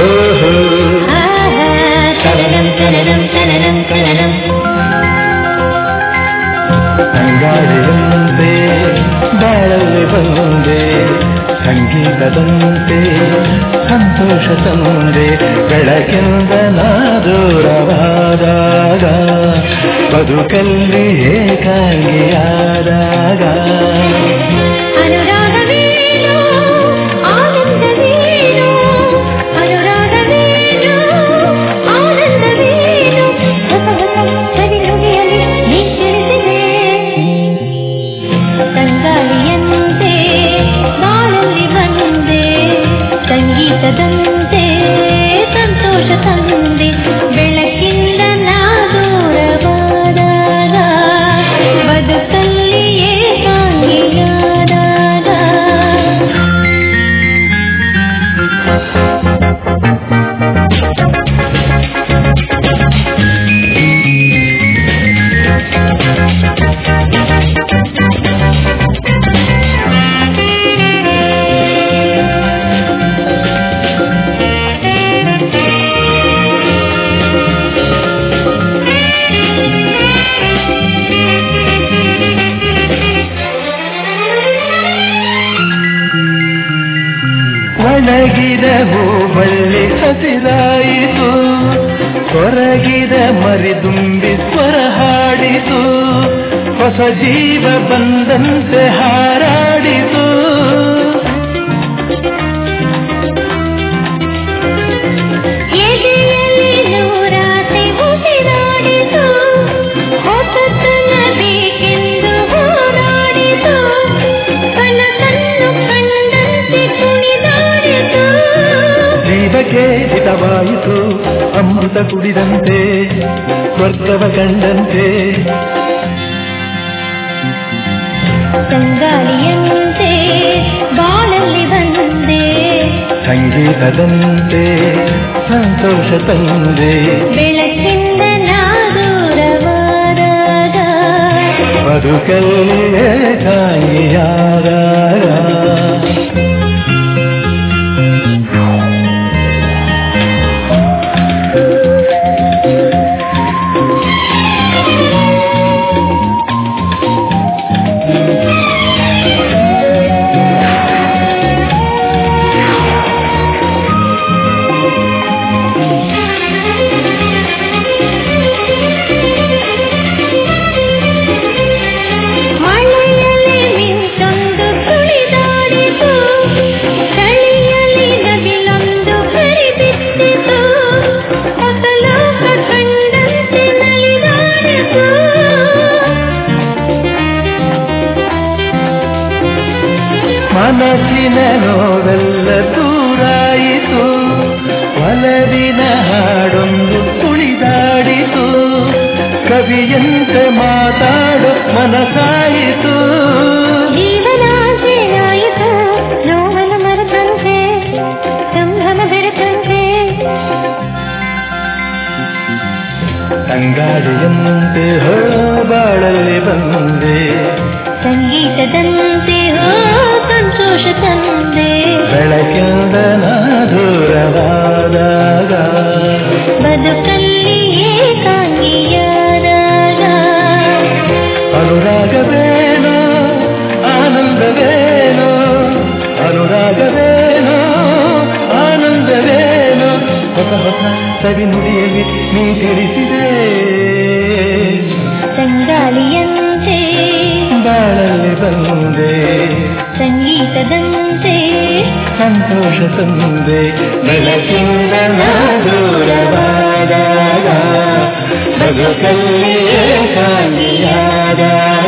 ಓಹೋ ಆಹಾ, ತನನಂ ತನನಂ ತನನಂ ತನನಂ ಅಂಗಾಳಿಯಂತೆ ಬಾಳಲ್ಲಿ ಬಂದೆ ಸಂಗೀತದಂತೆ ಸಂತೋಷ ತಂದೆ ಬೆಳಕಿಂದ ನಾ ದೂರವಾದಾಗ ಬದುಕಲ್ಲಿ ಏಕಾಂಗಿಯಾದಾಗ ಅನುರಾಗವೇನೋ ಆನಂದವೇನೋ ಅನುರಾಗವೇನೋ ಆನಂದವೇನೋ ಹೊಸ ಹೊಸ ಸವಿನುಡಿಯಲ್ಲಿ ನೀ ತಿಳಿಸಿದೆ ತಂಗಾಳಿಯಂತೆ ಬಾಳಲ್ಲಿ ಬಂದೆ ಸಂಗೀತದಂತೆ ಸಂತೋಷ ತಂದೆ ಬೆಳಕಿಂದ ನಾ ದೂರವಾದಾಗ ಬದುಕಲ್ಲಿ ಏಕಾಂಗಿಯಾದಾಗ ಒಣಗಿದ ಹೂಬಳ್ಳಿ ಹಸಿರಾಯಿತು ಹೊರಗಿದ ಮರಿದುಂಬಿ ಸ್ವರ ಹಾಡಿತು ಹೊಸ ಜೀವ ಬಂದಂತೆ ಹಾರಾಡಿತು ಎದೆಯಲ್ಲಿ ನೂರಾಸೆ ಉಸಿರಾಡಿತು ಹೊಸತನ ಬೇಕೆಂದು ಹೋರಾಡಿತು ಕನಸನ್ನು ಕಂಡಂತೆ ಕುಣಿದಾಡಿತು ಜೀವಕ್ಕೆ ಹಿತವಾಯಿತು ಅಮೃತ ಕುಡಿದಂತೆ ಸ್ವರ್ಗವ ಕಂಡಂತೆ ತಂಗಾಳಿಯಂತೆ ಬಾಳಲ್ಲಿ ಬಂದೆ ಸಂಗೀತದಂತೆ ಸಂತೋಷ ತಂದೆ ಬೆಳಕಿಂದ ನಾ ದೂರವಾದಾಗ ಬದುಕಲ್ಲಿ ಏಕಾಂಗಿಯಾದಾಗ ಮಳೆಯಲ್ಲಿ ಮಿಂಚೊಂದು ಕುಣಿದಾಡಿತು ಚಳಿಯಲ್ಲಿ ನವಿಲೊಂದು ಹರಿದಿತ್ತಿತು ಹೊಸ ಲೋಕ ಕಂಡಂತೆ ನಲಿದಾಡಿತು ಮನಸ್ಸಿನ ನೋವೆಲ್ಲ ದೂರಾಯಿತು ಒಲವಿನ ಹಾಡೊಂದು ಕುಣಿದಾಡಿತು ಕವಿಯಂತೆ ಮಾತಾಡೋ ಮನಸಾಯಿತು ಜೀವನಾಸೆಯಾಯಿತು ನೋವನ್ನು ಮರೆತಂತೆ ಸಂಭ್ರಮ ಬೆರೆತಂತೆ ತಂಗಾಡಿಯಂತೆ ಹೋ ಬಾಳಲ್ಲಿ ಬಂದೆ ಸಂಗೀತದಂತೆ ಹೋ ಸಂತೋಷ ತಂದೆ ಬೆಳಕಿಂದ ನಾ ದೂರವಾದಾಗ ಬದುಕಲ್ಲಿ ಏಕಾಂಗಿಯಾದಾಗ ಅನುರಾಗವೇನೋ ಆನಂದವೇನೋ ಅನುರಾಗವೇನೋ ಆನಂದವೇನೋ ಹೊಸ ಹೊಸ ಸವಿ ನುಡಿಯಲ್ಲಿ ನೀ ತಿಳಿಸಿದೆ ತಂಗಾಳಿಯಂತೆ ಬಾಳಲ್ಲಿ ಬಂದೆ ಸಂಗೀತದಂತೆ ಸಂತೋಷ ತಂದೆ ಬೆಳಕಿಂದ ನಾ ದೂರವಾದಾಗ ಬದುಕಲ್ಲಿ ಏಕಾಂಗಿಯಾದಾಗ